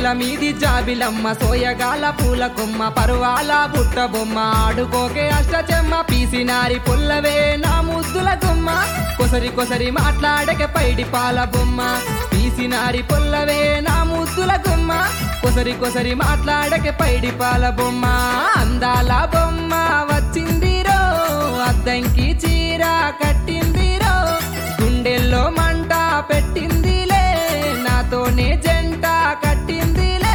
మీది జాబిలమ్మ సోయగాల పూల కొమ్మ పరువాల బుట్ట బొమ్మ ఆడుకోకే అష్టచెమ్మ పీసినారి పుల్లవే నా ముద్దుల గుమ్మ కొసరి కొసరి మాట్లాడకే పైడి పాల బొమ్మ పీసినారి పుల్లవే నా ముద్దుల గుమ్మ కొసరి కొసరి మాట్లాడకే పైడి పాల బొమ్మ అందాల బొమ్మ వచ్చిందిరో అద్దంకి చీర కట్టిందిరో గుండెల్లో మంట పెట్టిందిలే నాతోనే జంట కట్టిందిలే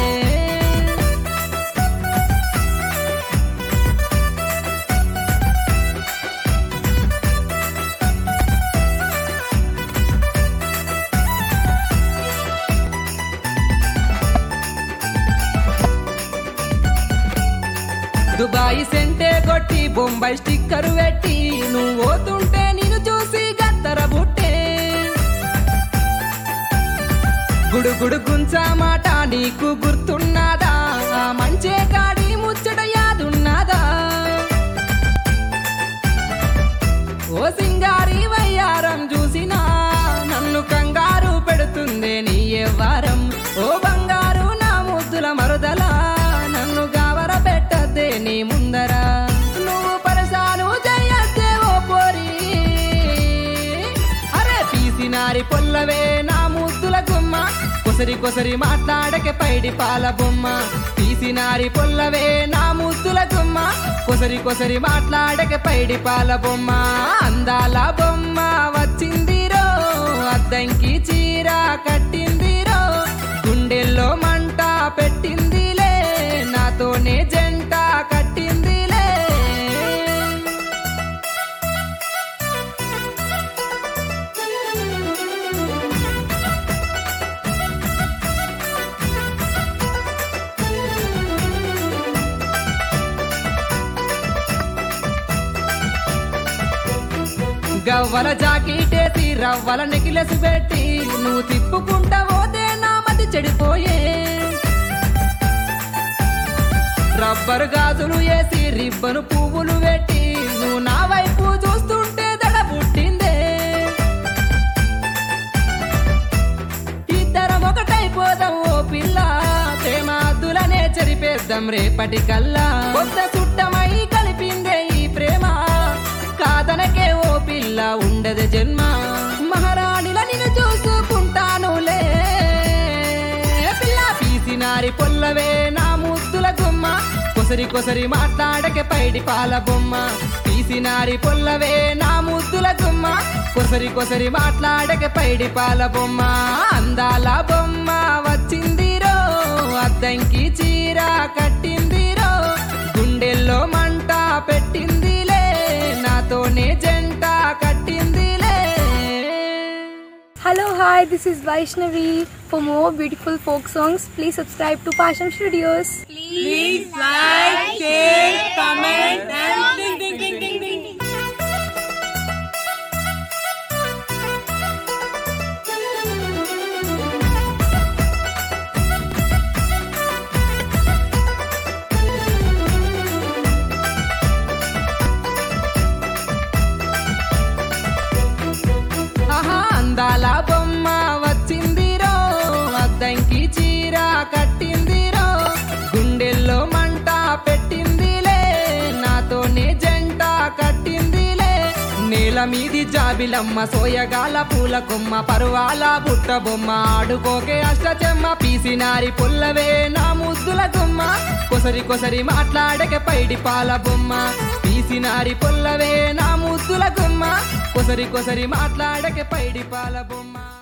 దుబాయ్ సెంటే కొట్టి బొంబాయి స్టిక్కర్ పెట్టి నువ్వు పోతుంటే నేను చూసి గత్తర బుట్టే గుడుగుడు గుంచా మాట నీకు గుర్తున్నదా ఆ మంచే కాడి ముచ్చట యాదున్నదా ఓ సింగారి వయ్యారం చూసినా నన్ను కంగారు పెడుతుందే నీ ఎవ్వారం ఓ బంగారు నా ముద్దుల మరుదల నన్ను గావర పెట్టద్దే నీ ముందర నువ్వు పరసాను చేయద్దే ఓ పోరి అరే పీసినారి పొల్లవే నా ముద్దుల గుమ్మ కొసరి కొసరి మాట్లాడకే పైడి పాల బొమ్మ పీసినారి పొల్లవే నా ముద్దుల గుమ్మ కొసరి కొసరి మాట్లాడకే పైడి పాల బొమ్మ అందాల బొమ్మ వచ్చిందిరో అద్దంకి చీర కట్టిందిరో గుండెల్లో మంట పెట్టిందిలే నాతోనే జంట కట్టిందిలే గవ్వల జాకెటేసి రవ్వల నెకిలెస్ పెట్టి నువ్వు తిప్పుకుంటా పోతే నా మతి చెడిపోయే రబ్బరు గాజులు వేసి రిబ్బను పువ్వులు పెట్టి నువ్వు నా వైపు చూస్తుంటే దడ పుట్టిందే ఇద్దరం ఒకటైపోదాం ఓ పిల్ల ప్రేమ అద్దులనే చెరిపేద్దాం రేపటి కల్లా కొత్త చుట్టమై కలిపిందే ఈ ప్రేమ కాదనకే ఓ పిల్ల ఉండదు జన్మ మహారాణిల నిన్ను చూసుకుంటానులే పిల్ల పీసినారి పొల్లవే నా ముద్దుల గుమ్మ కొసరి కొసరి మాట్లాడకే పైడి పాల బొమ్మ పీసినారి పొల్లవే నా ముద్దుల గుమ్మ కొసరి కొసరి మాట్లాడకే పైడి పాల బొమ్మ అందాల బొమ్మ వచ్చిందిరో అద్దంకి చీర కట్టిందిరో గుండెల్లో మంట పెట్టిందిలే నాతోనే జంట కట్టిందిలే Hello, hi, this is Vaishnavi. For more beautiful folk songs, please subscribe to Passion Studios. Please like, share, comment and ding ding ding ding ding. ఆహా అందాల బొమ్మ వచ్చిందిరో అద్దంకి చీర కట్టిందిరో గుండెల్లో మంట పెట్టిందిలే నాతోనే జంట కట్టిందిలే నేల మీది జాబిలమ్మ సోయగాల పూల కొమ్మ పరువాల బుట్ట బొమ్మ ఆడుకోకే అష్టచెమ్మ పీసినారి పుల్లవే నా ముద్దుల గుమ్మ కొసరి కొసరి మాట్లాడకే పైడి పాల బొమ్మ పీసినారి పుల్లవే నా ముద్దుల గుమ్మ కొసరి కొసరి మాట్లాడకే పైడి పాల బొమ్మ